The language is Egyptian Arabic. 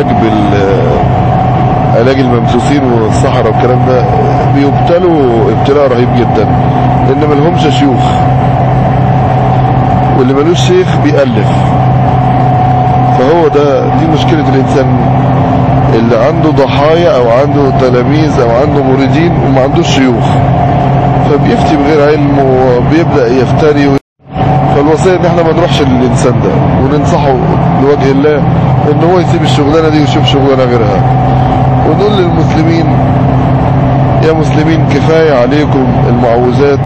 العلاج بال علاج الممسوسين والصحراء والكلام ده بيبتلوا ابتلاء رهيب جدا لان ملهمش شيوخ واللي ملوش شيخ بيألف فهو ده دي مشكلة الإنسان اللي عنده ضحايا أو عنده تلاميذ أو عنده مريدين وما عندوش شيوخ فبيفتي بغير علم وبيبدأ يفتري و... فالوصية إن إحنا ما نروحش للإنسان ده وننصحه لوجه الله إن هو يسيب الشغلانة دي ويشوف شغلانة غيرها ونقول للمسلمين يا مسلمين كفاية عليكم المعوذات